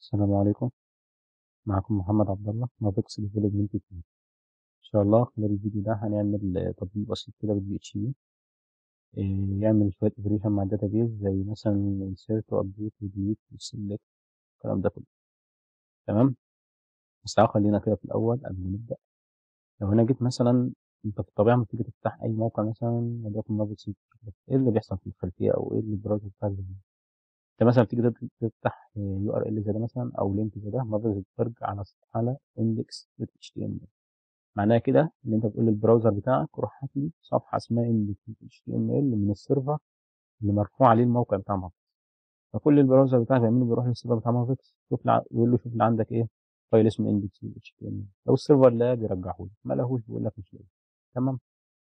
السلام عليكم معكم محمد عبد الله مافيكس ديفلوبمنت تيم ان شاء الله خلال الفيديو ده هنعمل تطبيق بسيط كده بالبي اتش بي يعمل شويه اوبريشن مع الداتابيز زي مثلا انسيرت وابديت وديليت وسيلكت الكلام ده كله تمام بس تعالى خلينا كده في الاول قبل ما نبدا لو انا جيت مثلا انت في الطبيعه لما تيجي تفتح اي موقع مثلا وليكن مافيكس ايه اللي بيحصل في الخلفيه او ايه اللي البراوزر بتاعك انت مثلا بتيجي تفتح يو ار ال زي ده مثلا او لينك زي ده مافيكس بترجع على على اندكس اتش تي ام ال معناها كده ان انت بتقول للبراوزر بتاعك روح هات لي صفحه اسمها اندكس اتش تي ام ال من السيرفر اللي مرفوع عليه الموقع بتاع مافيكس فكل البراوزر بتاعك بيعمله بيروح للسيرفر بتاع مافيكس يشوف يقول له شوف اللي عندك ايه فايل اسمه اندكس اتش تي ام ال لو السيرفر لا بيرجعه لك ما لهوش بيقول لك مش لاقي تمام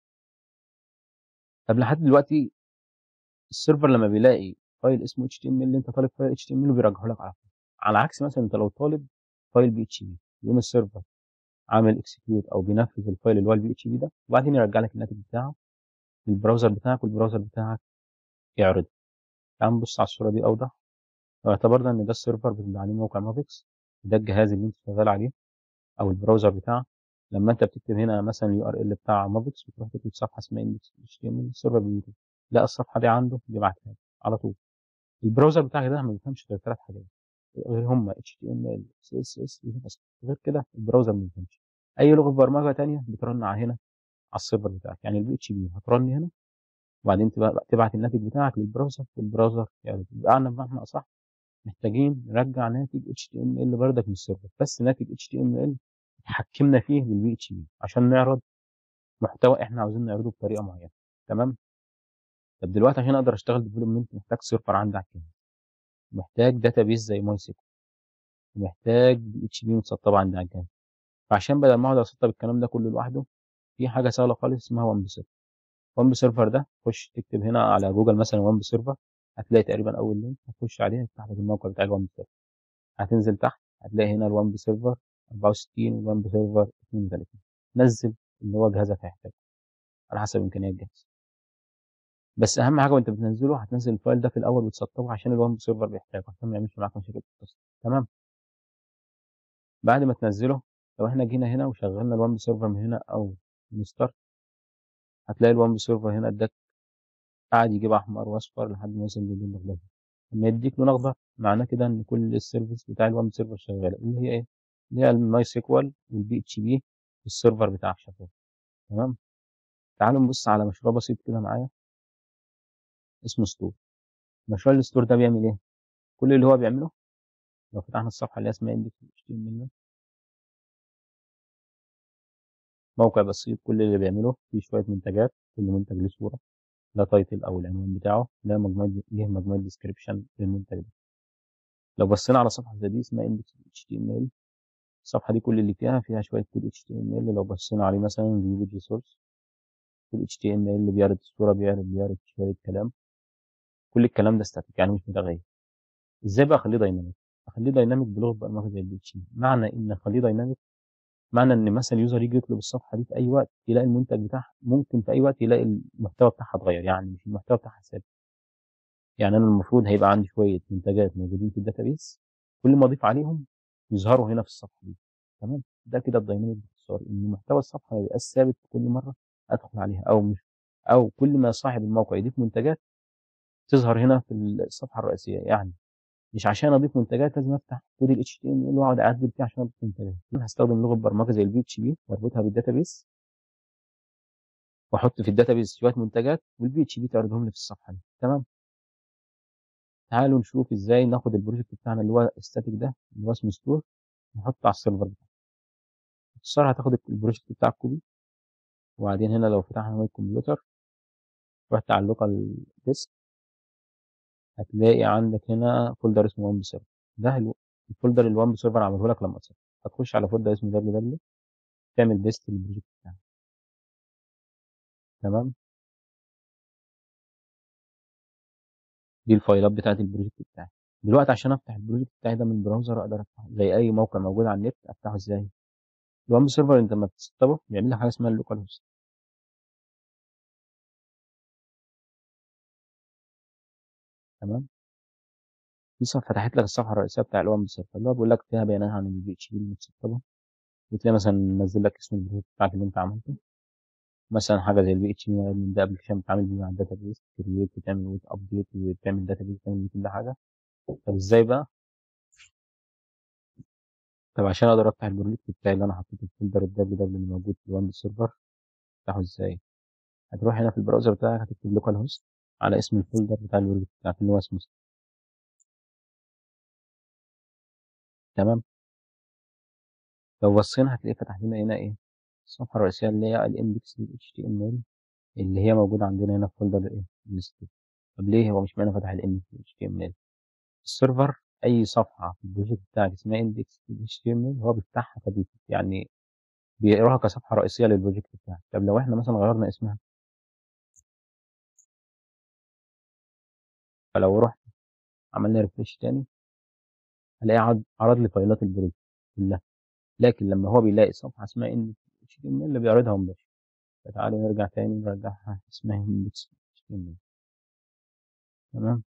طب لحد دلوقتي السيرفر لما بيلاقي فايل اسمه اتش تي ام ال انت طالب فايل اتش تي ام ال وبيرجعه لك على طول على عكس مثلا انت لو طالب فايل بي اتش بي يقوم السيرفر عامل اكسكيوت او بينفذ الفايل اللي هو البي اتش بي ده وبعدين يرجع لك الناتج بتاعه للبراوزر بتاعك والبراوزر بتاعك يعرضه تعال نبص على الصوره دي اوضح لو اعتبرنا ان ده السيرفر اللي عليه موقع مافيكس ده الجهاز اللي انت شغال عليه او البراوزر بتاعك لما انت بتكتب هنا مثلا اليو ار ال بتاع مافيكس بتروح تكتب صفحه اسمها اندكس اتش تي ام ال السيرفر بيجي لا الصفحه دي عنده بيبعتها لك على طول البراوزر بتاعك ده ما بيفهمش غير ثلاث حاجات غير هم اتش تي ام ال سي اس اس غير كده البراوزر ما بيفهمش اي لغه برمجه ثانيه بترن على هنا على السيرفر بتاعك يعني البي اتش بي هترن هنا وبعدين تبعت الناتج بتاعك للبراوزر والبراوزر يعني يبقى انا بمعنى اصح محتاجين نرجع ناتج اتش تي ام ال بردك من السيرفر بس ناتج اتش تي ام ال اتحكمنا فيه بالبي اتش بي عشان نعرض محتوى احنا عاوزين نعرضه بطريقه معينه تمام طب دلوقتي عشان اقدر اشتغل ديفلوبمنت محتاج سيرفر عندي على الجهاز محتاج داتابيز زي ماي سيكول ومحتاج بي اتش بي متسطبه عندي على الجهاز فعشان بدل ما اقعد اسطب الكلام ده كله لوحده في حاجه سهله خالص اسمها وان بي سيرفر وان بي سيرفر ده خش تكتب هنا على جوجل مثلا وان بي سيرفر هتلاقي تقريبا اول لينك هتخش عليه يفتح لك الموقع بتاع الوان بي سيرفر هتنزل تحت هتلاقي هنا الوان بي سيرفر 64 والوان بي سيرفر 32 نزل اللي هو جهازك هيحتاجه على حسب امكانيات الجهاز بس اهم حاجه وانت بتنزله هتنزل الفايل ده في الاول وتسطبه عشان الوان بي سيرفر بيحتاجه عشان ما يعملش معاك مشاكل في التصميم تمام بعد ما تنزله لو احنا جينا هنا وشغلنا الوان بي سيرفر من هنا او من ستارت هتلاقي الوان بي سيرفر هنا اداك قاعد يجيب احمر واصفر لحد ما يوصل للون الاخضر لما يديك لون اخضر معناه كده ان كل السيرفيس بتاع الوان بي سيرفر شغاله اللي هي ايه اللي هي الماي سيكوال والبي اتش بي والسيرفر بتاعك شغال تمام تعالوا نبص على مشروع بسيط كده معايا اسمه ستور مشروع الستور ده بيعمل ايه كل اللي هو بيعمله لو فتحنا الصفحه اللي اسمها اندكس اتش تي ام ال موقع بسيط كل اللي بيعمله فيه شويه منتجات كل منتج له صوره لا تايتل او العنوان بتاعه لا مجموعه ليه مجموعه ديسكريبشن للمنتج ده لو بصينا على صفحه زي دي اسمها اندكس اتش تي ام ال الصفحه دي كل اللي فيها فيها شويه كود اتش تي ام ال لو بصينا عليه مثلا فيو بيج سورس كود اتش تي ام ال بيعرض الصوره بيعرض بيعرض شويه كلام كل الكلام ده ستاتيك يعني مش متغير ازاي بقى اخليه دايناميك اخليه دايناميك بلغه برمجه زي البي اتش معنى ان اخليه دايناميك معنى ان مثلا اليوزر يجي يطلب الصفحه دي في اي وقت يلاقي المنتج بتاعها ممكن في اي وقت يلاقي المحتوى بتاعها اتغير يعني مش المحتوى بتاعها ثابت يعني انا المفروض هيبقى عندي شويه منتجات موجودين في الداتابيس كل ما اضيف عليهم يظهروا هنا في الصفحه دي تمام ده كده الدايناميك باختصار ان محتوى الصفحه ما يبقاش ثابت كل مره ادخل عليها او مش او كل ما صاحب الموقع يضيف منتجات تظهر هنا في الصفحه الرئيسيه يعني مش عشان اضيف منتجات لازم افتح كود ال HTML واقعد اعدل فيه عشان اضيف منتجات انا هستخدم لغه برمجه زي البي اتش بي واربطها بالداتابيس واحط في الداتابيس شويه منتجات والبي اتش بي تعرضهم لي في الصفحه دي تمام تعالوا نشوف ازاي ناخد البروجكت بتاعنا اللي هو الستاتيك ده اللي هو اسمه ستور نحطه على السيرفر بتاعنا باختصار هتاخد البروجكت بتاعك كوبي وبعدين هنا لو فتحنا ماي كمبيوتر رحت على اللوكال ديسك هتلاقي عندك هنا فولدر اسمه وان سيرفر ده الفولدر اللي وان سيرفر عمله لك لما تصير هتخش على فولدر اسمه دبليو دبليو تعمل بيست للبروجكت بتاعك تمام دي الفايلات بتاعت البروجكت بتاعي دلوقتي عشان افتح البروجكت بتاعي ده من البراوزر اقدر افتحه زي اي موقع موجود على النت افتحه ازاي الوان سيرفر انت لما بتسطبه بيعمل لك حاجه اسمها اللوكال هوست تمام لسه فتحت لك الصفحه الرئيسيه بتاع الوان بسيرفر اللي هو بيقول لك فيها بيانات عن البي اتش بي المتسطبه وتلاقي مثلا نزل لك اسم البروجكت بتاعك اللي انت عملته مثلا حاجه زي البي اتش بي من ده ابلكيشن بتتعامل بيه مع الداتا بيس كرييت وتعمل ويت ابديت وتعمل داتا بيس وتعمل بيه كل حاجه طب ازاي بقى طب عشان اقدر افتح البروجكت بتاعي اللي انا حطيته في فولدر الدبليو دبليو اللي موجود في الوان سيرفر افتحه ازاي هتروح هنا في البراوزر بتاعك هتكتب لوكال هوست على اسم الفولدر بتاع البروجكت بتاعك اللي هو اسمه تمام لو بصينا هتلاقيه فتح لنا هنا ايه الصفحه الرئيسيه اللي هي الاندكس اتش تي ام ال اللي هي موجوده عندنا هنا في فولدر ايه الستيت طب ليه هو مش معنى فتح الاندكس اتش تي ام ال السيرفر اي صفحه في البروجكت بتاعك اسمها اندكس اتش تي ام ال هو بيفتحها فبي يعني بيقراها كصفحه رئيسيه للبروجكت بتاعك طب لو احنا مثلا غيرنا اسمها فلو رحت عملنا ريفريش تاني هلاقي عرض عرض لي فايلات البروجكت كلها لكن لما هو بيلاقي صفحه اسمها اندكس اتش تي ام ال بيعرضها مباشر فتعالوا نرجع تاني نرجعها اسمها اندكس اتش تي ام ال تمام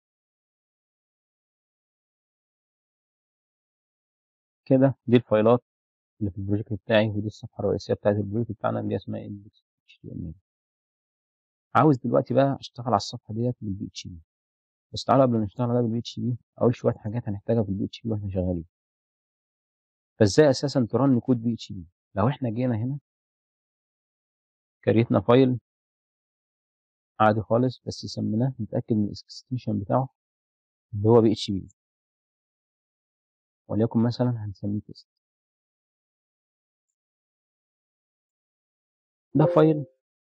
كده دي الفايلات اللي في البروجكت بتاعي ودي الصفحه الرئيسيه بتاعت البروجكت بتاعنا اللي اسمها index html عاوز دلوقتي بقى اشتغل على الصفحه ديت بالبي اتش بي بس تعالوا قبل ما نشتغل عليها بالبي اتش بي اقول شويه حاجات هنحتاجها في البي اتش بي واحنا شغالين فازاي اساسا ترن كود بي اتش بي لو احنا جينا هنا كريتنا فايل عادي خالص بس سميناه نتاكد من الاكستنشن بتاعه اللي هو بي اتش بي وليكن مثلا هنسميه تيست ده فايل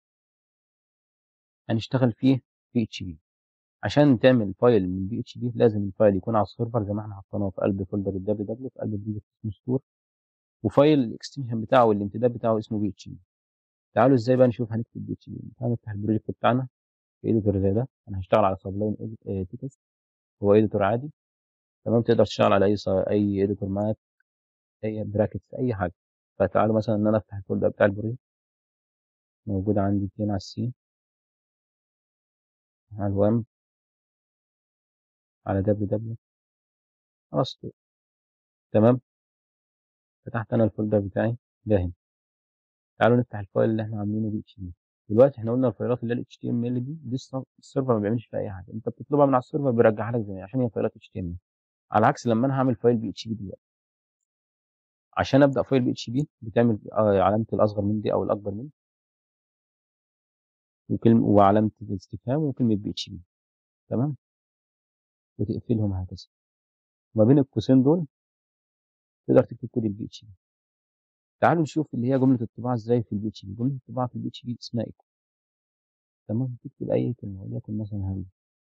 هنشتغل فيه بي اتش بي عشان تعمل فايل من بي اتش بي لازم الفايل يكون على السيرفر زي ما احنا حطيناه في قلب فولدر الدبليو دبليو في قلب البروجكت اسمه ستور وفايل الاكستنشن بتاعه والامتداد بتاعه اسمه بي اتش بي تعالوا ازاي بقى نشوف هنكتب بي اتش بي تعالوا نفتح البروجكت بتاعنا في اديتور زي ده انا هشتغل على سبلاين تكست هو اديتور عادي تمام تقدر تشتغل على اي صا... اي اديتور معاك اي براكتس اي حاجه فتعالوا مثلا ان انا افتح الفولدر بتاع البروجكت موجود عندي هنا على السي على الوام على دبليو دبليو خلاص تمام فتحت انا الفولدر بتاعي ده هنا تعالوا نفتح الفايل اللي احنا عاملينه بي اتش بي دلوقتي احنا قلنا الفايلات اللي هي الاتش تي ام ال دي دي السيرفر ما بيعملش فيها اي حاجه انت بتطلبها من على السيرفر بيرجعها لك زي ما هي عشان هي فايلات اتش تي ام على عكس لما انا هعمل فايل بي اتش بي دلوقتي عشان ابدا فايل بي اتش بي بتعمل علامه الاصغر من دي او الاكبر من وكلمه وعلامه الاستفهام وكلمه بي اتش بي تمام وتقفلهم هكذا ما بين القوسين دول تقدر تكتب كود البي اتش بي تعالوا نشوف اللي هي جمله الطباعه ازاي في البي اتش بي جمله الطباعه في البي اتش بي اسمها ايكو تمام تكتب اي كلمه وليكن مثلا هل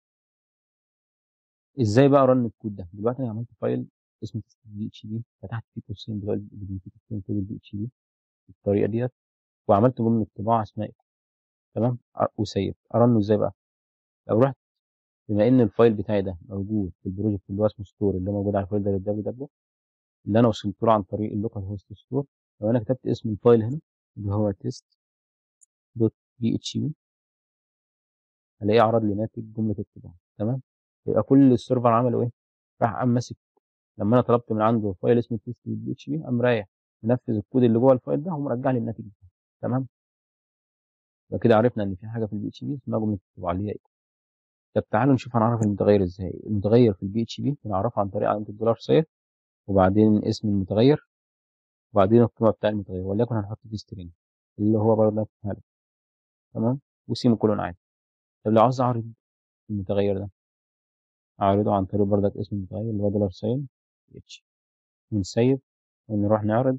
ازاي بقى رن الكود ده دلوقتي انا عملت فايل اسمه بي اتش بي فتحت فيه قوسين دلوقتي اللي فيه قوسين كود البي اتش بي بالطريقه ديت وعملت جمله طباعه اسمها ايكو تمام وسيف ارنه ازاي بقى لو رحت بما ان الفايل بتاعي ده موجود في البروجكت اللي هو اسمه ستور اللي موجود على الفولدر الدبليو دبليو اللي انا وصلت له عن طريق اللوكال هوست ستور لو انا كتبت اسم الفايل هنا اللي هو تيست دوت بي اتش بي هلاقيه عرض لي ناتج جمله الطباعه تمام يبقى كل السيرفر عمله ايه راح قام ماسك لما انا طلبت من عنده فايل اسمه تيست بي اتش بي قام رايح منفذ الكود اللي جوه الفايل ده ومرجع لي الناتج بتاعه تمام يبقى كده عرفنا ان في حاجه في البي اتش بي اسمها جمله الطباعه اللي هي ايه طب تعالوا نشوف هنعرف المتغير ازاي المتغير في البي اتش بي بنعرفه عن طريق علامه الدولار ساين وبعدين اسم المتغير وبعدين القيمه بتاع المتغير وليكن هنحط فيه سترينج اللي هو برضه هذا تمام وسيمي كولون عادي طب لو عاوز اعرض المتغير ده اعرضه عن طريق برضك اسم المتغير اللي هو دولار ساين اتش ونسيب ونروح نعرض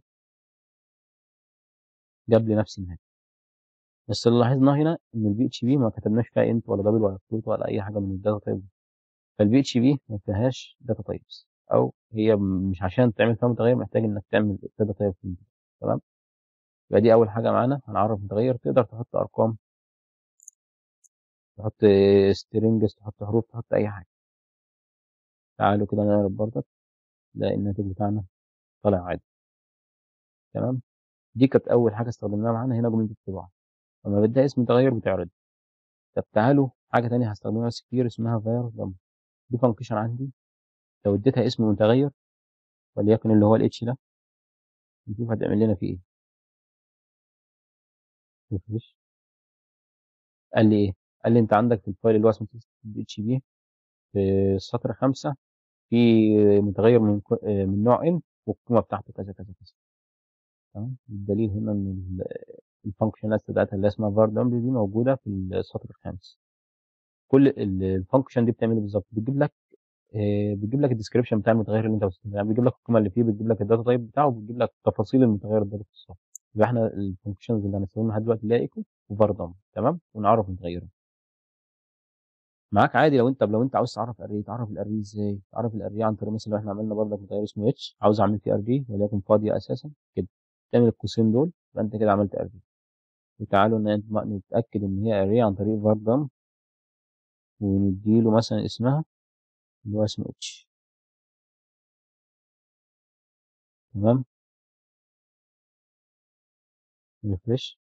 جاب لي نفس الناتج بس اللي لاحظناه هنا ان البي اتش بي ما كتبناش فيها انت ولا دبل ولا فلوت ولا اي حاجه من الداتا تايب فالبي اتش بي ما فيهاش داتا تايبس او هي مش عشان تعمل فيها متغير محتاج انك تعمل داتا تايب تمام يبقى دي اول حاجه معانا هنعرف متغير تقدر تحط ارقام تحط سترينجز تحط حروف تحط اي حاجه تعالوا كده نعرف برضك نلاقي الناتج بتاعنا طالع عادي تمام دي كانت اول حاجه استخدمناها معانا هنا جمله الطباعه لما بديها اسم متغير بتعرض طب تعالوا حاجه تانية هستخدمها بس كتير اسمها فاير دم دي فانكشن عندي لو اديتها اسم متغير وليكن اللي هو الاتش ده نشوف هتعمل لنا فيه ايه ريفريش قال لي ايه قال لي انت عندك في الفايل اللي هو اسمه بي اتش بي في سطر خمسة في متغير من كو- آه، من نوع ان والقيمه بتاعته كذا كذا كذا تمام الدليل هنا ان الفانكشنات بتاعتها اللي اسمها var dump دي موجوده في السطر الخامس كل الفانكشن دي بتعمل ايه بالظبط بتجيب لك آه، بتجيب لك الديسكربشن بتاع المتغير اللي انت بتستخدمه يعني بتجيب لك القيمه اللي فيه بتجيب لك الداتا تايب بتاعه وبتجيب لك تفاصيل المتغير ده باختصار يبقى احنا الفانكشنز اللي هنستخدمها لحد دلوقتي اللي هي ايكو وفار dump تمام ونعرف متغيره معاك عادي لو انت لو انت عاوز تعرف اري تعرف الاري ازاي تعرف الاري عن طريق مثلا لو احنا عملنا برضك متغير اسمه اتش عاوز اعمل فيه اري وليكن فاضيه اساسا كده تعمل القوسين دول يبقى انت كده عملت اري وتعالوا ن- نتاكد ان هي اري عن طريق var dump ونديله مثلا اسمها اللي هو اسمه اتش تمام ريفرش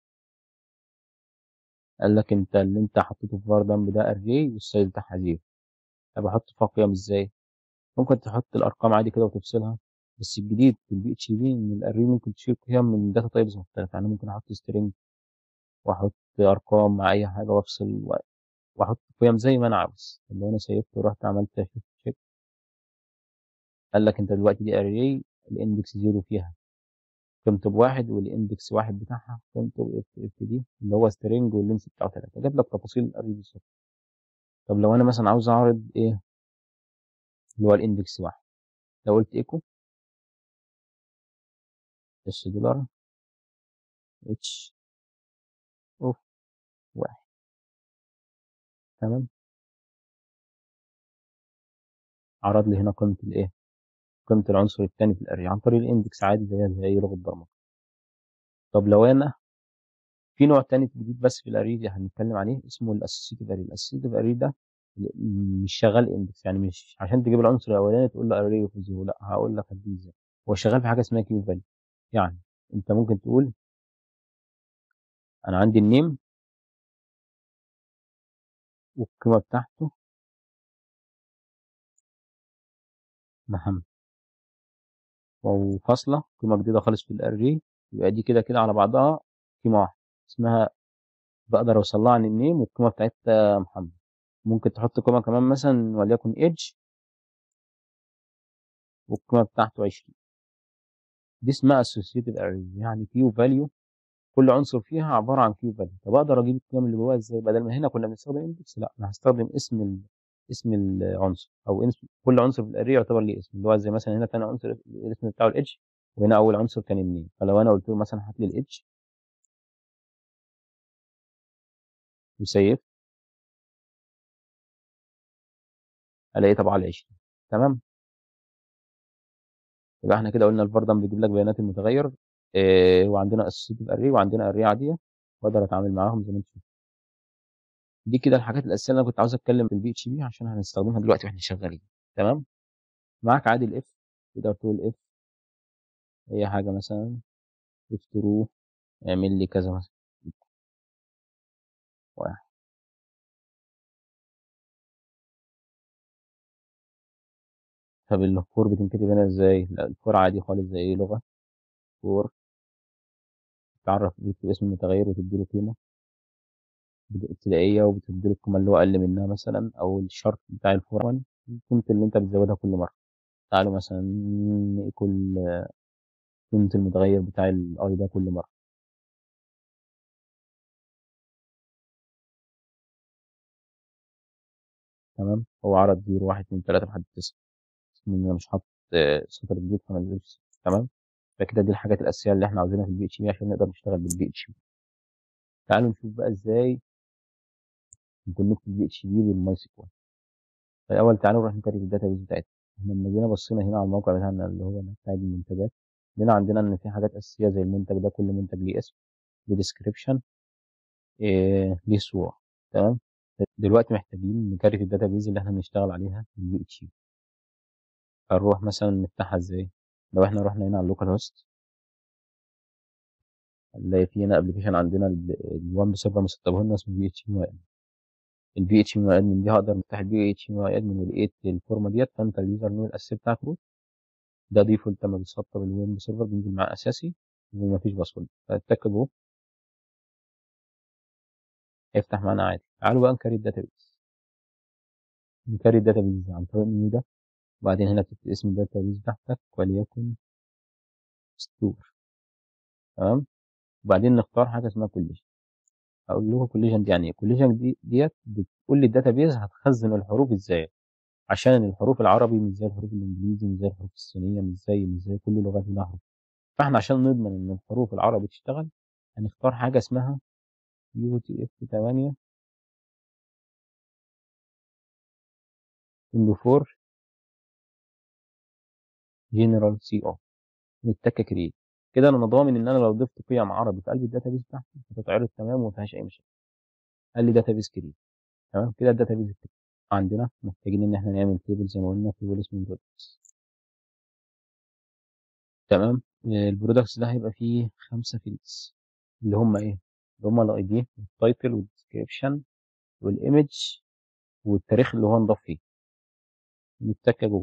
قال لك انت اللي انت حطيته في var dump ده اري والسايز بتاعها زيرو طب احط فيها قيم ازاي ممكن تحط الارقام عادي كده وتفصلها بس الجديد في البي اتش بي ان الاري ممكن تشيل قيم من داتا تايبز مختلفه يعني ممكن احط سترينج واحط ارقام مع اي حاجه وافصل و- واحط قيم زي ما انا عاوز اللي انا سيفت ورحت عملت شيفت تشيك قال لك انت دلوقتي دي اري الاندكس زيرو فيها قيمته بواحد والاندكس واحد بتاعها قيمته اف اف دي اللي هو سترينج واللينس بتاعه ثلاثه جاب لك تفاصيل الاري بالظبط طب لو انا مثلا عاوز اعرض ايه اللي هو الاندكس واحد لو قلت ايكو اس دولار اتش اوف واحد تمام عرض لي هنا قيمه الايه قيمه العنصر الثاني في الاري عن طريق الاندكس عادي زي زي اي لغه برمجه طب لو انا في نوع تاني جديد بس في الاري اللي هنتكلم عليه اسمه الاسوسيتيف اري الاسوسيتيف اري ده مش شغال اندكس يعني مش عشان تجيب العنصر الاولاني تقول له اري اوف زيرو لا هقول لك هديه ازاي هو شغال في حاجه اسمها كيو فاليو يعني انت ممكن تقول انا عندي النيم والقيمه بتاعته محمد وفاصله قيمه جديده خالص في الاري يبقى دي كده كده على بعضها قيمه واحده اسمها بقدر اوصل لها عن النيم والقيمه بتاعتها محمد ممكن تحط قيمه كمان مثلا وليكن ايدج والقيمه بتاعته 20 دي اسمها associative array يعني كيو فاليو كل عنصر فيها عباره عن كيو فاليو طب اقدر اجيب القيم اللي جواها ازاي بدل ما هنا كنا بنستخدم اندكس لا انا هستخدم اسم ال... اسم العنصر او اسم كل عنصر في الاري يعتبر ليه اسم اللي هو زي مثلا هنا تاني عنصر الاسم بتاعه الاتش وهنا اول عنصر كان النيم فلو انا قلت له مثلا هات لي الاتش وسيف الاقيه طبعا ال 20 تمام يبقى احنا كده قلنا الفردم بيجيب لك بيانات المتغير إيه وعندنا اسوسيتيف اري وعندنا اري عاديه واقدر اتعامل معاهم زي ما انت شايف دي كده الحاجات الاساسيه اللي انا كنت عاوز اتكلم في البي اتش بي عشان هنستخدمها دلوقتي واحنا شغالين تمام معاك عادي الاف تقدر تقول اف اي حاجه مثلا اف ترو اعمل لي كذا مثلا واحد طب الفور بتنكتب هنا ازاي لا الفور عادي خالص زي اي لغه فور تعرف بتكتب اسم المتغير وتديله قيمه ابتدائيه وبتديله القيمه اللي هو اقل منها مثلا او الشرط بتاع الفور قيمه اللي انت بتزودها كل مره تعالوا مثلا نقول قيمه المتغير بتاع الاي ده كل مره تمام هو عرض 0 1 2 3 لحد 9 ان انا مش حاطط آه، سطر جديد فما نزلش تمام فكده دي الحاجات الاساسيه اللي احنا عاوزينها في البي اتش بي عشان نقدر نشتغل بالبي اتش بي تعالوا نشوف بقى ازاي نكونكت البي اتش بي بالماي سيكوال الاول تعالوا نروح نكرر الداتا بيز بتاعتنا احنا لما جينا بصينا هنا على الموقع بتاعنا اللي هو بتاع المنتجات لقينا عندنا ان في حاجات اساسيه زي المنتج ده كل منتج ليه اسم ليه ديسكريبشن إيه ليه صوره تمام دلوقتي محتاجين نكرر الداتا بيز اللي احنا بنشتغل عليها في البي اتش بي هنروح مثلا نفتحها ازاي لو احنا رحنا هنا على اللوكال هوست هنلاقي في هنا ابلكيشن عندنا الوان سيرفر مسطبه لنا اسمه بي اتش بي البي اتش ام ادمن دي هقدر افتح البي اتش ام ادمن ولقيت الفورمه ديت فانت اليوزر نيم الاساسي بتاعك روت ده ديفولت لما بيتسطب الويب سيرفر بينزل معاه اساسي ومفيش باسورد فاتك جوه هيفتح معانا عادي تعالوا بقى نكري الداتابيز نكري الداتابيز عن طريق المنيو ده وبعدين هنا بتكتب اسم الداتابيز بتاعتك وليكن ستور تمام وبعدين نختار حاجه اسمها كوليجن اقول لكم كوليجن دي يعني ايه كوليجن دي ديت بتقول لي الداتابيز هتخزن الحروف ازاي عشان الحروف العربي مش زي الحروف الانجليزي مش زي الحروف الصينيه مش زي مش زي كل لغات لها حروف فاحنا عشان نضمن ان الحروف العربي تشتغل هنختار حاجه اسمها يو تي اف 8 ويندو 4 جنرال سي او نتك كريت كده انا ضامن ان انا لو ضفت قيم عربي في قلب الداتابيز بتاعتي هتتعرض تمام وما فيهاش اي مشاكل قال لي داتابيز كريت تمام كده الداتابيز عندنا محتاجين ان احنا نعمل تيبل زي ما قلنا تيبل اسمه برودكتس تمام البرودكتس ده هيبقى فيه خمسة فيلدز اللي هم ايه اللي هم الاي دي والتايتل والديسكريبشن والايمج والتاريخ اللي هو نضاف فيه نتكه جوه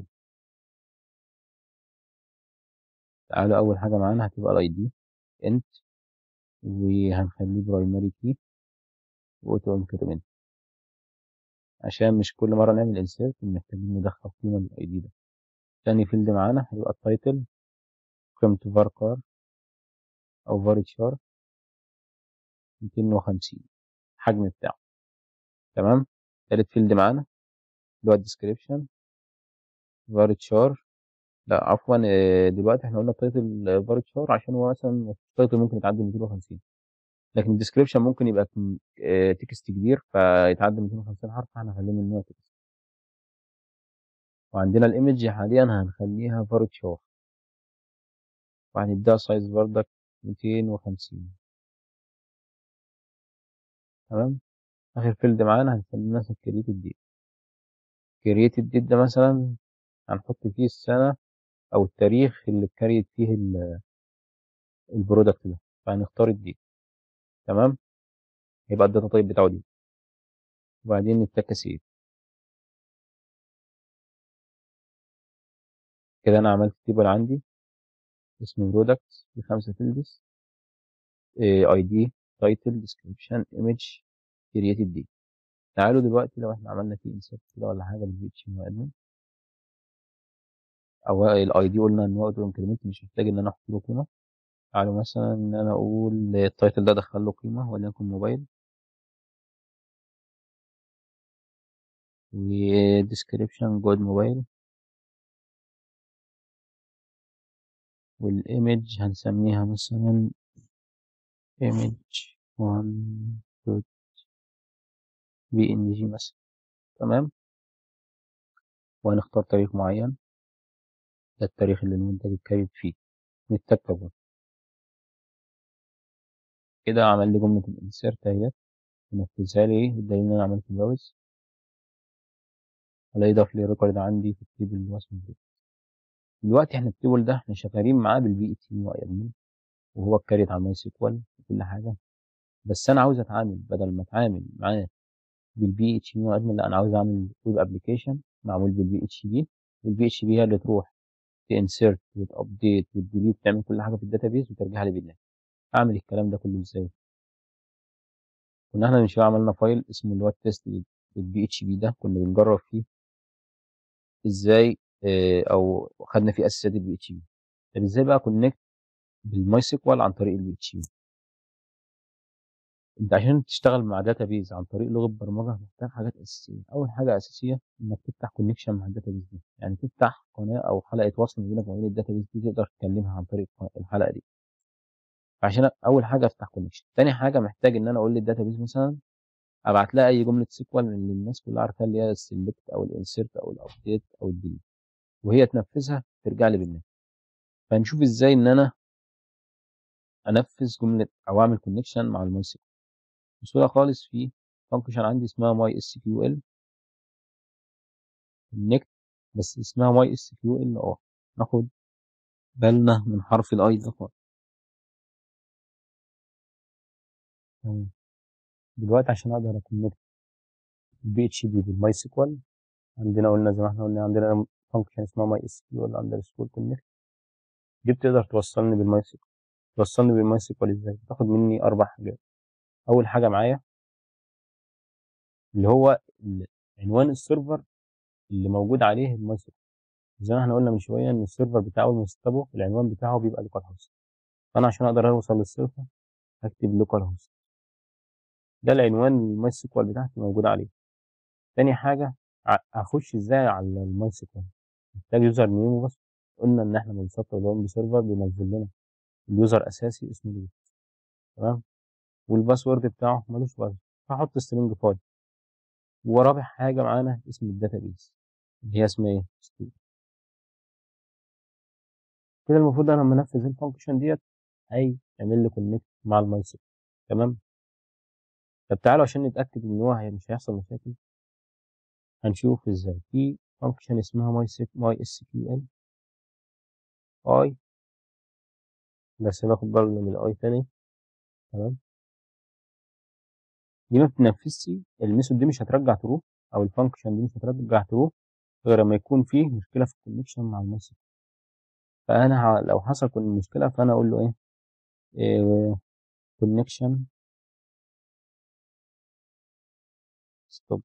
تعالوا اول حاجه معانا هتبقى الاي دي انت وهنخليه برايمري كي واوتو انكريمنت عشان مش كل مره نعمل انسيرت محتاجين ندخل قيمه للاي دي ده تاني فيلد معانا هيبقى التايتل قيمته فاركار او فاريتشار 250 الحجم بتاعه تمام تالت فيلد معانا اللي هو الديسكريبشن فاريتشار لا عفوا دلوقتي احنا قلنا التايتل فاريتشار عشان هو مثلا التايتل ممكن يتعدي 250 لكن الديسكريبشن ممكن يبقى تكست كبير فيتعدى 250 حرف احنا هنخليه من نوع تكست وعندنا الايمج حاليا هنخليها فاريتشار وهنديها سايز بردك 250 تمام اخر فيلد معانا هنسميه مثلا كرييتد ديت كرييتد ديت ده مثلا هنحط فيه السنة او التاريخ اللي اتكريت فيه البرودكت ده فهنختار الديت تمام يبقى الداتا تايب بتاعه دي وبعدين نتك سيف كده انا عملت تيبل عندي اسمه برودكت بخمسة فيلدز اي دي تايتل ديسكريبشن ايمج كرييتد دي تعالوا دلوقتي لو احنا عملنا فيه انسert كده ولا حاجه بالبي اتش ام ادمن او الاي دي قلنا ان هو اوتو انكريمنت مش محتاج ان انا احط له قيمه تعالوا مثلا ان انا اقول التايتل ده ادخل له قيمه وليكن موبايل وديسكريبشن جود موبايل والايمج هنسميها مثلا image 1 دوت بي ان جي مثلا تمام وهنختار تاريخ معين ده التاريخ اللي المنتج اتكتب فيه نتكتبه كده عمل لي جملة الانسيرت اهيت نفذها لي الدليل ان انا عملت براوز الاقي ضاف لي ريكورد عندي في التيبل اللي هو اسمه دلوقتي احنا التيبل ده احنا شغالين معاه بالبي اي تي ادمن وهو اتكريت على ماي سيكوال وكل حاجه بس انا عاوز اتعامل بدل ما اتعامل معاه بالبي اتش بي ادمن لا انا عاوز اعمل ويب ابلكيشن معمول بالبي اتش بي والبي اتش بي هي اللي تروح تنسرت وتابديت وتديليت تعمل كل حاجه في الداتابيز وترجعها لي بالله اعمل الكلام ده كله ازاي كنا احنا من شويه عملنا فايل اسمه اللي هو التيست بالبي اتش بي ده كنا بنجرب فيه ازاي اه او خدنا فيه اساسيات البي اتش بي طب ازاي بقى كونكت بالماي سيكوال عن طريق البي اتش بي انت عشان تشتغل مع داتابيز عن طريق لغه برمجه محتاج حاجات اساسيه اول حاجه اساسيه انك تفتح كونكشن مع الداتابيز دي يعني تفتح قناه او حلقه وصل ما بينك وبين الداتابيز دي تقدر تكلمها عن طريق الحلقه دي عشان اول حاجه افتح كونكشن تاني حاجه محتاج ان انا اقول للداتابيز مثلا ابعت لها اي جمله سيكوال اللي الناس كلها عارفاها اللي هي السلكت او الانسيرت او الابديت او الديليت وهي تنفذها ترجع لي بالنت فنشوف ازاي ان انا انفذ جمله او اعمل كونكشن مع الماي سيكوال بسهوله خالص في فانكشن عندي اسمها ماي اس كيو ال كونكت بس اسمها ماي اس كيو ال اه ناخد بالنا من حرف الاي ده خالص دلوقتي عشان اقدر اكونكت البي اتش بي بالماي سيكوال عندنا قلنا زي ما احنا قلنا عندنا فانكشن اسمها ماي اس كيو ال اندرسكور كونكت دي بتقدر توصلني بالماي سيكوال توصلني بالماي سيكوال ازاي بتاخد مني اربع حاجات اول حاجه معايا اللي هو عنوان السيرفر اللي موجود عليه الماي سيكوال زي ما احنا قلنا من شويه ان السيرفر بتاعه اول ما تستبه العنوان بتاعه بيبقى لوكال هوست فانا عشان اقدر اوصل للسيرفر هكتب لوكال هوست ده العنوان الماي سيكوال بتاعتي موجود عليه تاني حاجه اخش ازاي على الماي سيكوال محتاج يوزر نيم بس قلنا ان احنا بنسطب الوان بسيرفر بينزل لنا اليوزر اساسي اسمه روت تمام والباسورد بتاعه ملوش باسورد فاحط سترينج فاضي ورابع حاجه معانا اسم الداتابيز اللي هي اسمها ايه كده المفروض انا لما انفذ الفانكشن ديت هيعمل لي كونكت مع الماي سيكوال تمام طب تعالوا عشان نتاكد ان هو مش هيحصل مشاكل هنشوف ازاي في فانكشن اسمها ماي سيك ماي اس كيو ال اي بس ناخد بالنا من الاي تاني تمام دي ما بتنفذش الميثود دي مش هترجع ترو او الفانكشن دي مش هترجع ترو غير لما يكون فيه مشكله في الكونكشن مع الماي سيكوال فانا لو حصل كل مشكله فانا اقول له ايه, إيه كونكشن ستوب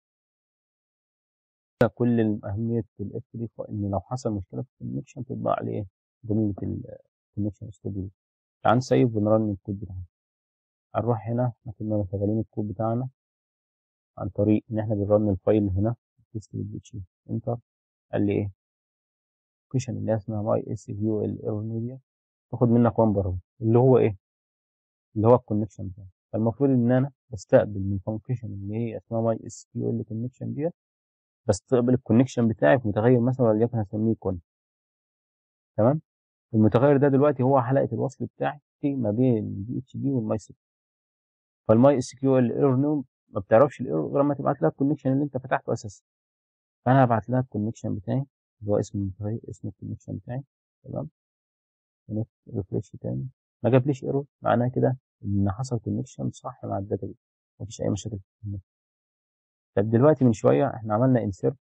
كل أهمية الاف دي ان لو حصل مشكلة في الكونكشن تطبع عليه ايه جملة الكونكشن ستوب دي تعال نسيب ونرن الكود بتاعنا هنروح هنا احنا كنا شغالين الكود بتاعنا عن طريق ان احنا بنرن الفايل هنا تيست اتش انتر قال لي ايه الكويشن اللي اسمها ماي اس كيو ال ايرور ميديا تاخد منك وان بره اللي هو ايه اللي هو الكونكشن بتاعي فالمفروض ان انا بستقبل من فانكشن اللي هي اسمها ماي اس كيو ال كونكشن ديت بستقبل الكونكشن بتاعي في متغير مثلا وليكن هسميه كون تمام المتغير ده دلوقتي هو حلقه الوصل بتاعي ما بين البي اتش بي والماي سي فالماي اس كيو ال ايرور نوم ما بتعرفش الايرور غير لما تبعت لها الكونكشن اللي انت فتحته اساسا فانا هبعت لها الكونكشن بتاعي اللي هو اسم المتغير اسم الكونكشن بتاعي تمام ريفريش تاني ما جابليش ايرور معناها كده ان حصل كونكشن صح مع الداتا دي مفيش اي مشاكل في طب دلوقتي من شويه احنا عملنا انسيرت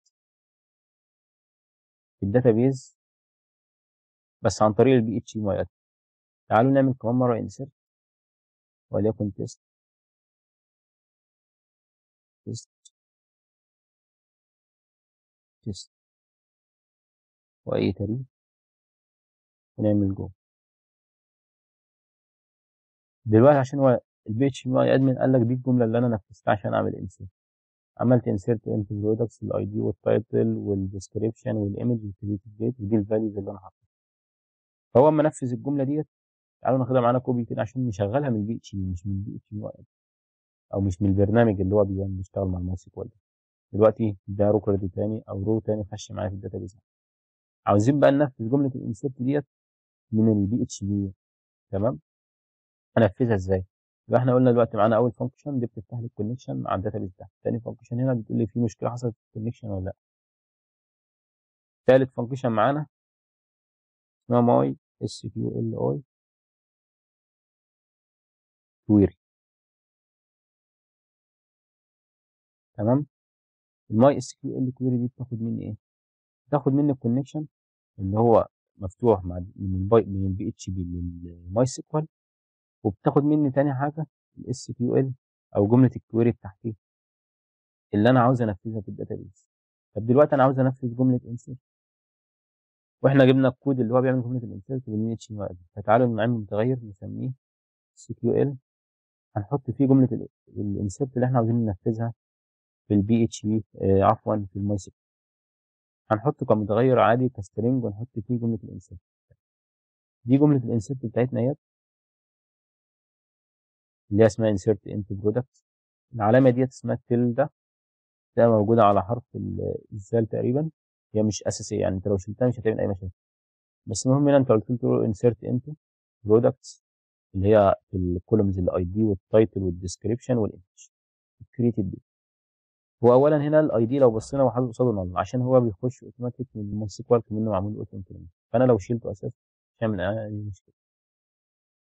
في الداتابيز بس عن طريق البي اتش ام تعالوا نعمل كمان مره انسيرت وليكن تيست تيست تيست واي تاريخ ونعمل جو دلوقتي عشان هو البي اتش ام اي ادمن قال لك دي الجمله اللي انا نفذتها عشان اعمل انسيرت عملت انسيرت انت برودكتس الاي دي والتايتل والديسكريبشن والايمج والكريتيف ديت ودي الفاليوز اللي انا حاططها فهو اما نفذ الجمله ديت تعالوا ناخدها معانا كوبي كده عشان نشغلها من البي اتش مش من البي اتش او مش من البرنامج اللي هو بيشتغل مع الماي سيكوال دلوقتي ده رو كريدت تاني او رو تاني خش معايا في الداتابيز عاوزين بقى ننفذ جمله الانسيرت ديت من البي اتش بي تمام هنفذها ازاي يبقى احنا قلنا دلوقتي معانا اول فانكشن دي بتفتح لي الكونكشن مع الداتابيز ده تاني فانكشن هنا بتقول لي في مشكله حصلت في الكونكشن ولا لا تالت فانكشن معانا اسمها ماي اس كيو ال اي كويري تمام الماي اس كيو ال كويري دي بتاخد مني ايه بتاخد مني الكونكشن اللي هو مفتوح مع من الباي من البي اتش بي للماي سيكوال وبتاخد مني تاني حاجه الاس كيو ال او جمله الكويري بتاعتي اللي انا عاوز انفذها في الداتابيز طب دلوقتي انا عاوز انفذ جمله انسيرت واحنا جبنا الكود اللي هو بيعمل جمله الانسيرت بالمين اتش ام ال فتعالوا نعمل متغير نسميه سي كيو ال هنحط فيه جمله الانسيرت اللي احنا عاوزين ننفذها في البي اتش بي عفوا في الماي سيكوال هنحطه كمتغير عادي كسترينج ونحط فيه جمله الانسيرت دي جمله الانسيرت بتاعتنا اهيت اللي هي اسمها insert into product العلامة ديت اسمها تلدا ده موجودة على حرف الزال تقريبا هي مش أساسية يعني أنت لو شلتها مش هتعمل أي مشاكل بس المهم هنا أنت قلت له insert into products اللي هي الكولومز الاي دي والتايتل والديسكريبشن والايمج الكريتيف دي هو اولا هنا الاي دي لو بصينا هو حاطط قصاده نل عشان هو بيخش اوتوماتيك من الماي سيكوال كمنه معمول اوتو انكريمنت فانا لو شلته اساسا مش هيعمل اي مشكله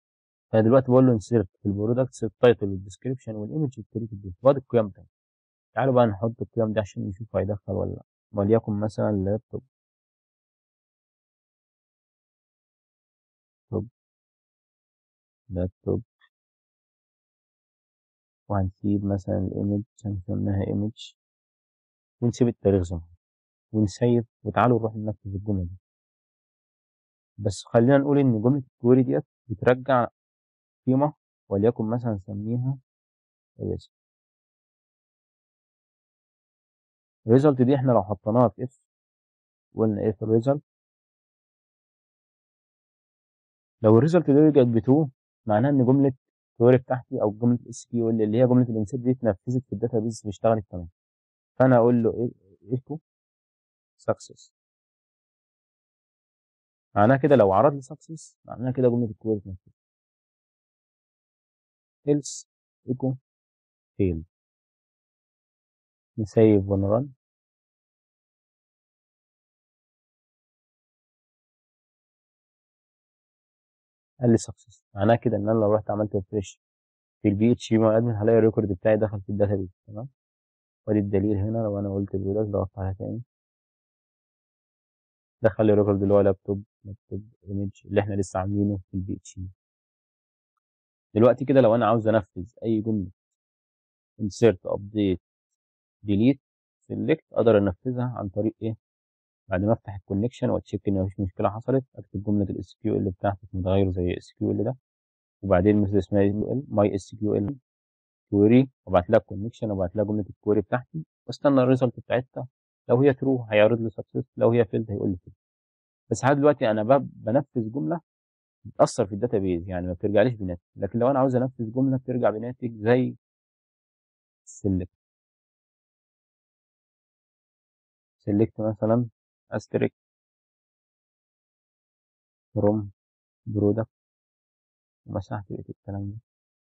فدلوقتي بقول له انسيرت في البرودكتس التايتل والديسكريبشن والايمج والكريتيف دي وادي القيم بتاعتي تعالوا بقى نحط القيم دي عشان نشوف هيدخل ولا لا وليكن مثلا لابتوب لابتوب لابتوب وهنسيب مثلا الايمج هنسميها ايمج ونسيب التاريخ زي ما هو ونسيب وتعالوا نروح ننفذ الجملة دي بس خلينا نقول ان جملة الكويري ديت بترجع قيمة وليكن مثلا نسميها result result دي احنا لو حطيناها في اف وقلنا ايه في الريزلت لو الريزلت دي رجعت ب 2 معناها ان جملة الكويري بتاعتي او جملة الاس كيو ال اللي هي جملة الانسيت دي اتنفذت في الداتابيز واشتغلت تمام فانا اقول له ايه ايكو سكسس معناها كده لو عرض لي سكسس معناها كده جملة الكويري اتنفذت else echo fail نسيف ونرن قال لي سكسس معناها كده ان انا لو رحت عملت ريفريش في البي اتش بي ادمن هلاقي الريكورد بتاعي دخل في الداتابيز تمام وادي الدليل هنا لو انا قلت برودكت ضغطت عليها تاني دخل لي الريكورد اللي هو لابتوب لابتوب ايمج اللي احنا لسه عاملينه في البي اتش بي دلوقتي كده لو انا عاوز انفذ اي جمله insert update delete select اقدر انفذها عن طريق ايه بعد ما افتح الكونكشن واتشيك ان مفيش مشكله حصلت اكتب جمله الاس كيو ال بتاعتي في متغير زي اس كيو ال ده وبعدين مثل اسمها ماي اس كيو ال كويري وابعت لها الكونكشن وابعت لها جمله الكويري بتاعتي واستنى الريزلت بتاعتها لو هي ترو هيعرض لي سكسس لو هي فيلد هيقول لي فيلد بس لحد دلوقتي انا بنفذ جمله بتاثر في الداتابيز يعني ما بترجعليش بناتج لكن لو انا عاوز انفذ جمله بترجع بناتج زي سيلكت سيلكت مثلا استريك فروم برودكت ومسحت بقية الكلام ده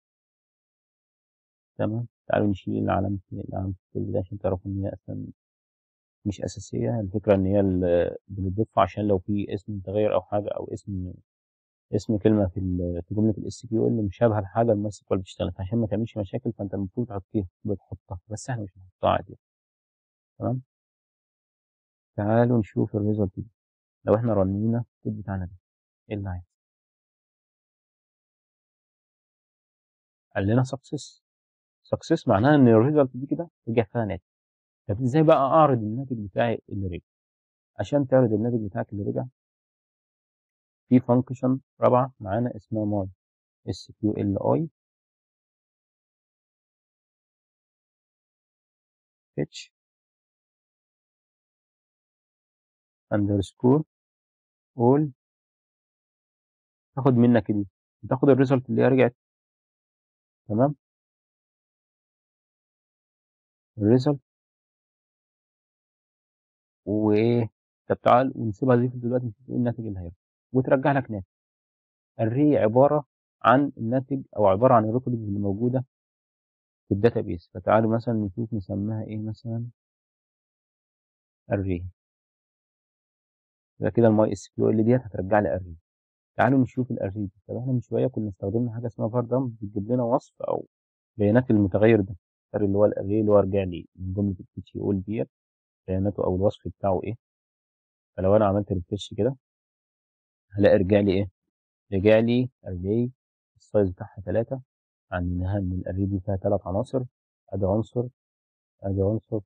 تمام تعالوا نشيل علامة علامة ده عشان تعرفوا إن هي أصلا مش أساسية الفكرة إن هي اللي بنضيفها عشان لو في اسم متغير أو حاجة أو اسم اسم كلمة في في جملة الاس كيو ال مشابهة لحاجة الماس سيكوال بتشتغل عشان ما تعملش مشاكل فأنت المفروض تحطيها بتحطها بس احنا مش هنحطها عادي تمام تعالوا نشوف الريزلت دي لو احنا رنينا الكود بتاعنا ده ايه اللي هيحصل قال لنا سكسس سكسس معناها ان الريزلت دي كده رجع فيها ناتج طب ازاي بقى اعرض الناتج بتاعي اللي رجع عشان تعرض الناتج بتاعك اللي رجع في فانكشن رابعه معانا اسمها ماي اس كيو ال اي fetch underscore all تاخد منك دي تاخد الريزلت اللي هي رجعت تمام الريزلت وايه طب تعال ونسيبها دي دلوقتي نشوف ايه الناتج اللي هيرجع وترجع لك ناتج الري عباره عن الناتج او عباره عن الريكوردز اللي موجوده في الداتابيس فتعالوا مثلا نشوف نسميها ايه مثلا الري يبقى كده الماي اس كيو ال ديت هترجع لي الري تعالوا نشوف الاري دي طب احنا من شويه كنا استخدمنا حاجه اسمها فار دمب بتجيب لنا وصف او بيانات المتغير ده اللي هو الاري اللي هو رجع لي من جمله البي تي اول ديت بياناته او الوصف بتاعه ايه فلو انا عملت ريفريش كده هلاقي رجع لي ايه رجع لي اري السايز بتاعها 3 عندنا ان الاري دي فيها ثلاث عناصر ادي عنصر ادي عنصر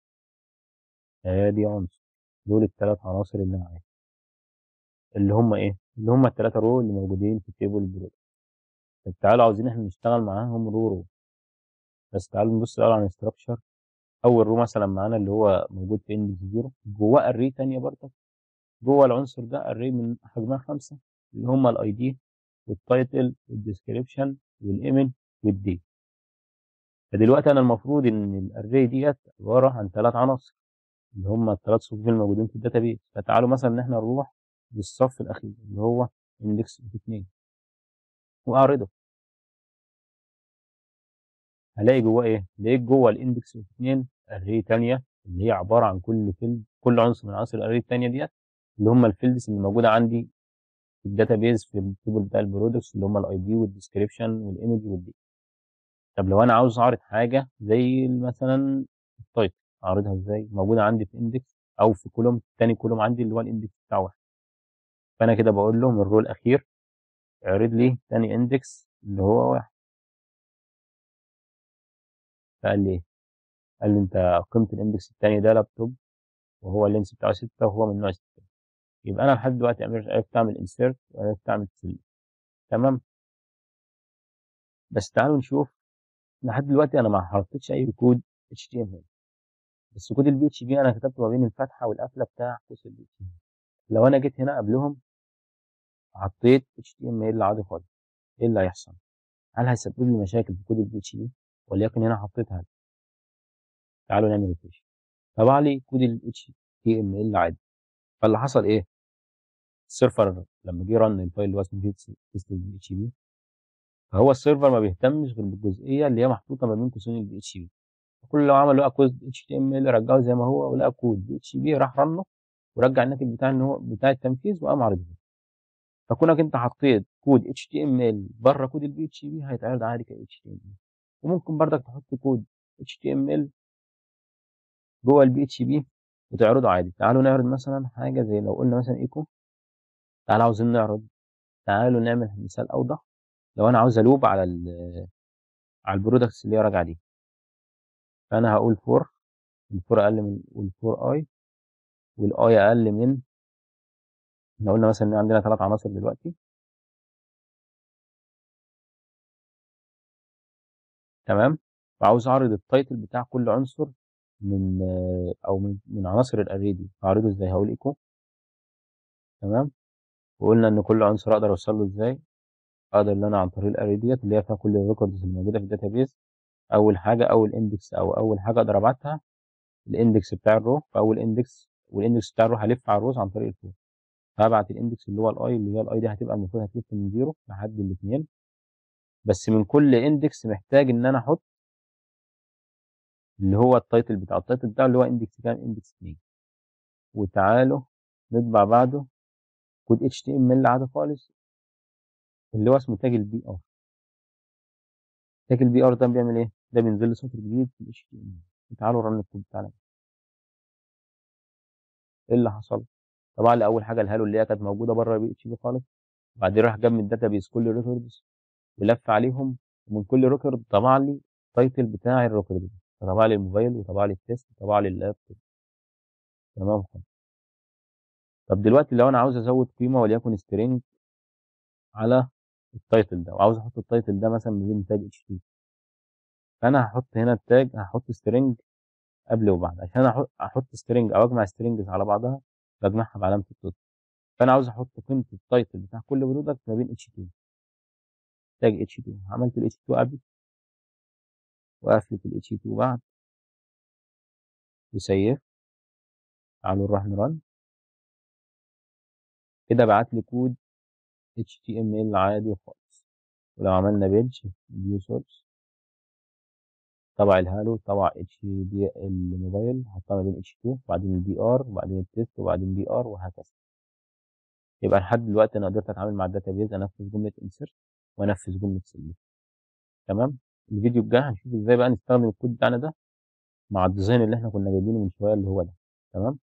ادي عنصر دول الثلاث عناصر اللي معايا اللي هم ايه اللي هم الثلاثه رو اللي موجودين في التيبل البرودكت طب تعالوا عاوزين احنا نشتغل معاهم رو رو بس تعالوا نبص الاول على الاستراكشر اول رو مثلا معانا اللي هو موجود في اندكس زيرو جواه اري تانية برضه جوه العنصر ده اري من حجمها خمسة اللي هم الاي دي والتايتل والديسكريبشن والايمج والدي فدلوقتي انا المفروض ان الاري ديت عباره عن ثلاث عناصر اللي هم الثلاث صفوف الموجودين في الداتابيس فتعالوا مثلا ان احنا نروح للصف الاخير اللي هو اندكس 2 واعرضه هلاقي جواه ايه لقيت جوه الاندكس 2 اري ثانيه اللي هي عباره عن كل فيلد كل عنصر من عناصر الاري الثانيه ديت اللي هم الفيلدز اللي موجوده عندي في الداتابيز في التيبل بتاع البرودكتس اللي هم الاي دي والديسكريبشن والايمج والدي طب لو انا عاوز اعرض حاجه زي مثلا التايتل اعرضها ازاي موجوده عندي في اندكس او في كولوم تاني كولوم عندي اللي هو الاندكس بتاع واحد فانا كده بقول له من الرو الاخير اعرض لي تاني اندكس اللي هو واحد فقال لي ايه قال لي انت قيمه الاندكس التاني ده لابتوب وهو اللينس بتاعه 6 وهو من نوع 6 يبقى انا لحد دلوقتي عرفت اعمل انسيرت وعرفت اعمل سيلكت تمام بس تعالوا نشوف لحد دلوقتي انا ما حطيتش اي كود HTML بس كود البي اتش بي انا كتبته ما بين الفتحه والقفله بتاع قوس البي اتش بي لو انا جيت هنا قبلهم حطيت HTML عادي خالص ايه اللي هيحصل هل هيسبب لي مشاكل في كود البي اتش بي وليكن هنا حطيت هذا تعالوا نعمل ريفريش طبع لي كود ال HTML عادي فاللي حصل ايه السيرفر لما جه رن الفايل اللي هو اسمه تيست البي اتش بي فهو السيرفر ما بيهتمش غير بالجزئيه اللي هي محطوطه ما بين قوسين البي اتش بي كل لو عمل لقى كود اتش تي ام ال رجعه زي ما هو ولقى كود بي اتش بي راح رنه ورجع الناتج بتاع ان هو بتاع التنفيذ وقام عارضه فكونك انت حطيت كود اتش تي ام ال بره كود البي اتش بي هيتعرض عادي ك اتش تي ام ال وممكن بردك تحط كود اتش تي ام ال جوه البي اتش بي وتعرضه عادي تعالوا نعرض مثلا حاجه زي لو قلنا مثلا ايكو تعالوا عاوزين نعرض تعالوا نعمل مثال اوضح لو انا عاوز الوب على ال على البرودكتس اللي هي راجعه دي فانا هقول فور الفور اقل من والفور اي والاي اقل من احنا قلنا مثلا ان عندنا ثلاث عناصر دلوقتي تمام وعاوز اعرض التايتل بتاع كل عنصر من او من, من عناصر الاري دي هعرضه ازاي هقول ايكو تمام وقلنا ان كل عنصر اقدر اوصل له ازاي اقدر ان انا عن طريق الاري ديت اللي هي فيها كل الريكوردز الموجوده في الداتابيز اول حاجه اول اندكس او اول حاجه اقدر ابعتها الاندكس بتاع الرو فاول اندكس والاندكس بتاع الرو هلف على الروز عن طريق الفور هبعت الاندكس اللي هو الاي اللي هي الاي دي هتبقى المفروض هتلف من زيرو لحد الاثنين بس من كل اندكس محتاج ان انا احط اللي هو التايتل بتاع التايتل بتاعه اللي هو اندكس كام اندكس 2 وتعالوا نطبع بعده كود اتش تي ام ال عادي خالص اللي هو اسمه تاج البي ار تاج البي ار ده بيعمل ايه ده بينزل لي سطر جديد في الاتش تي ام تعالوا رن الكود بتاعنا ايه اللي حصل طبعا لي اول حاجه الهالو اللي هي كانت موجوده بره البي اتش بي خالص وبعدين راح جاب من الداتابيز كل الريكوردز ولف عليهم ومن كل ريكورد طبع لي التايتل بتاع الريكورد ده فطبع لي الموبايل وطبع لي التيست وطبع لي اللابتوب تمام خالص طب دلوقتي لو انا عاوز ازود قيمه وليكن سترينج على التايتل ده وعاوز احط التايتل ده مثلا من بين تاج اتش تي فانا هحط هنا التاج هحط سترينج قبل وبعد عشان احط احط سترينج او اجمع سترينجز على بعضها بجمعها بعلامه الدوت فانا عاوز احط قيمه التايتل بتاع كل برودكت ما بين اتش 2 تاج اتش 2 عملت الاتش 2 قبل وقفلت الاتش 2 بعد وسيف تعالوا نروح نرن كده بعت لي كود HTML عادي خالص ولو عملنا بيج فيو سورس طبع الهالو طبع اتش دي الموبايل حطها ما بين اتش 2 وبعدين البي ار وبعدين التيست وبعدين بي ار وهكذا يبقى لحد دلوقتي انا قدرت اتعامل مع الداتابيز انفذ جمله انسرت وانفذ جمله سيلكت تمام الفيديو الجاي هنشوف ازاي بقى نستخدم الكود بتاعنا ده مع الديزاين اللي احنا كنا جايبينه من شويه اللي هو ده تمام